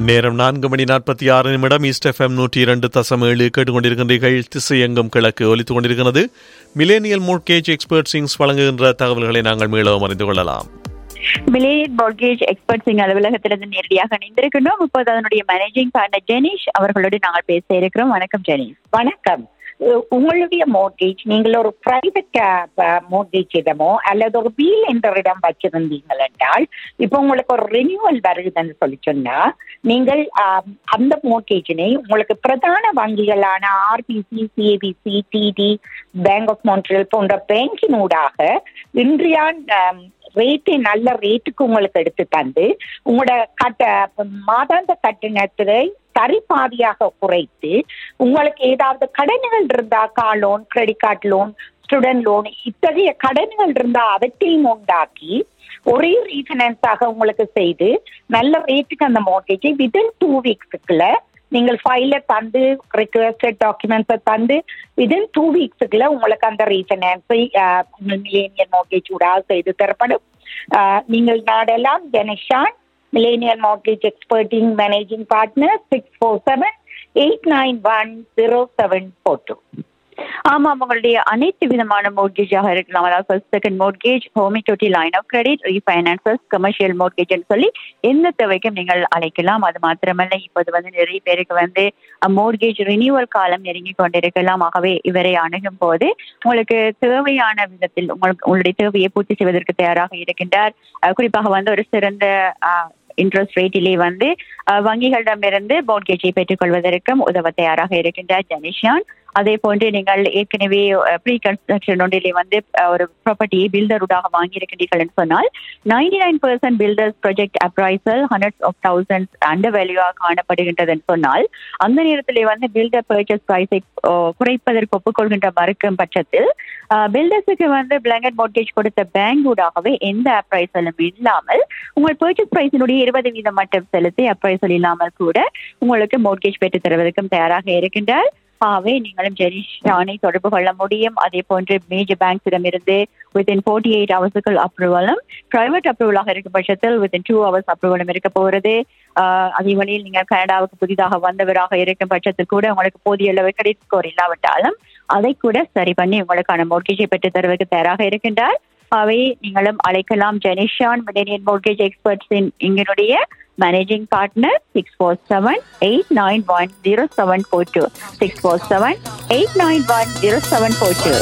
நேரம் நான்கு மணி நாற்பத்தி ஆறு நிமிடம் ஈஸ்ட் எஃப்எம் நூற்றி இரண்டு தசம் ஏழு கேட்டுக்கொண்டிருக்கின்றீர்கள் திசையெங்கும் கிழக்கு ஒலித்துக் கொண்டிருக்கிறது மிலேனியல் மோர்கேஜ் எக்ஸ்பர்ட்ஸிங்ஸ் வழங்குகின்ற தகவல்களை நாங்கள் மீளவும் அறிந்து கொள்ளலாம் மிலேனியல் மார்கேஜ் எக்ஸ்பர்ட்ஸிங் அலுவலகத்திலிருந்து நேரடியாக இணைந்திருக்கின்றோம் இப்போது அதனுடைய மேனேஜிங் பார்ட்னர் ஜெனீஷ் அவர்களோடு நாங்கள் பேச இருக்கிறோம் வணக்கம் ஜெனீஷ் வணக்கம் உ- உங்களுடைய மோர்கேஜ் நீங்கள் ஒரு பிரைவேட் மோர்கேஜ் இடமோ அல்லது ஒரு வீல் என்ற இடம் வச்சிருந்தீங்கள் என்றால் இப்போ உங்களுக்கு ஒரு ரினியூவல் வருதுன்னு சொல்லி சொன்னா நீங்கள் ஆம், அந்த மோர்கேஜினை உங்களுக்கு பிரதான வங்கிகளான RBC CIBC TD bank of Montreal போன்ற பேங்கினூடாக இன்றைய ரேட்டு நல்ல ரேட்டுக்கு உங்களுக்கு எடுத்து தந்து உங்களோட கட்ட மாதாந்த கட்டணத்தை சரிபாதியாக குறைத்து உங்களுக்கு ஏதாவது கடன்கள் இருந்தா car loan credit card loan student loan இத்தகைய கடன்கள் இருந்தா அவற்றையும் உண்டாக்கி ஒரே ரீஃபினான்ஸாக உங்களுக்கு செய்து நல்ல ரேட்டுக்கு அந்த மோர்கேஜை வித்தின் டூ வீக்ஸுக்குள்ள நீங்கள் ஃபைல தந்து ரிக்வெஸ்டட் டாக்குமெண்ட்ஸை தந்து வித்தின் டூ வீக்ஸுக்குள்ள உங்களுக்கு அந்த ரீஃபினான்ஸை மில்லேனியல் மோர்கேஜ் ஊடாக செய்து தரப்படும் ஆஹ், நீங்கள் நாடெல்லாம் ஜெனஷான் மில்லேனியல் மார்க்கேஜ் எக்ஸ்பர்ட்டிங் managing partner six four seven eight nine one zero seven four two ஆமாம் உங்களுடைய அனைத்து விதமான மோர்கேஜாக இருக்கலாம் அதாவது first second mortgage home equity line of credit refinances commercial மோர்கேஜ்னு சொல்லி எந்த தேவைக்கும் நீங்கள் அழைக்கலாம் அது மாத்திரமல்ல இப்போது வந்து நிறைய பேருக்கு வந்து மோர்கேஜ் ரினியூவல் காலம் நெருங்கி கொண்டிருக்கலாம் ஆகவே இவரை அணுகும் போது உங்களுக்கு தேவையான விதத்தில் உங்களுக்கு உங்களுடைய தேவையை பூர்த்தி செய்வதற்கு தயாராக இருக்கின்றார் அஹ் குறிப்பாக வந்து ஒரு சிறந்த இன்ட்ரெஸ்ட் ரேட்டிலே வந்து அஹ், வங்கிகளிடமிருந்து மோர்கேஜை பெற்றுக்கொள்வதற்கும் உதவ தயாராக இருக்கின்றார் ஜனிஷான் அதே போன்று நீங்கள் ஏற்கனவே ப்ரீ கன்ஸ்ட்ரக்ஷன் ஒன்றிலே வந்து அஹ், ஒரு ப்ராப்பர்ட்டியை பில்டருடாக வாங்கியிருக்கின்றீர்கள் என்று சொன்னால் ninety nine percent builders project appraisal hundreds of thousands under வேல்யூவாக காணப்படுகின்றது என்று சொன்னால் அந்த நேரத்திலே வந்து பில்டர் பர்ச்சேஸ் ப்ரைஸை குறைப்பதற்கு ஒப்புக்கொள்கின்ற மறுக்கும் பட்சத்தில் பில்டர்ஸுக்கு வந்து பிளாங்கட் மோர்கேஜ் கொடுத்த பேங்க் ஊடாகவே எந்த அப்ரைசலும் இல்லாமல் உங்கள் பர்ச்சேஸ் பிரைஸினுடைய இருபது வீதம் மட்டும் செலுத்தி அப்ரைசல் இல்லாமல் கூட உங்களுக்கு மோர்கேஜ் பெற்று தருவதற்கும் தயாராக இருக்கின்றார் ஆகவே நீங்களும் ஜெரிஷானை தொடர்பு கொள்ள முடியும் அதே போன்று மேஜர் பேங்க்ஸிடம் இருந்து வித்தின் ஃபோர்ட்டி எயிட் ஹவர்ஸுக்குள் அப்ரூவலும் பிரைவேட் அப்ரூவலாக இருக்கும் பட்சத்தில் வித்தின் டூ ஹவர்ஸ் அப்ரூவலும் இருக்க போகிறது ஆஹ் அதே வழியில் நீங்கள் கனடாவுக்கு புதிதாக வந்தவராக இருக்கும் பட்சத்தில் கூட உங்களுக்கு போதிய அளவு கிரெடிட் ஸ்கோர் இல்லாவிட்டாலும் அதை கூட சரி பண்ணி உங்களுக்கான மோர்கேஜை பெற்று தருவதற்கு தயாராக இருக்கின்றார் அவை நீங்களும் அழைக்கலாம் ஜெனிஷான் மில்லேனியன் மோர்கேஜ் எக்ஸ்பர்ட்ஸின் இங்கனுடைய managing partner six four seven eight nine one zero seven four two six four seven eight nine one zero seven four two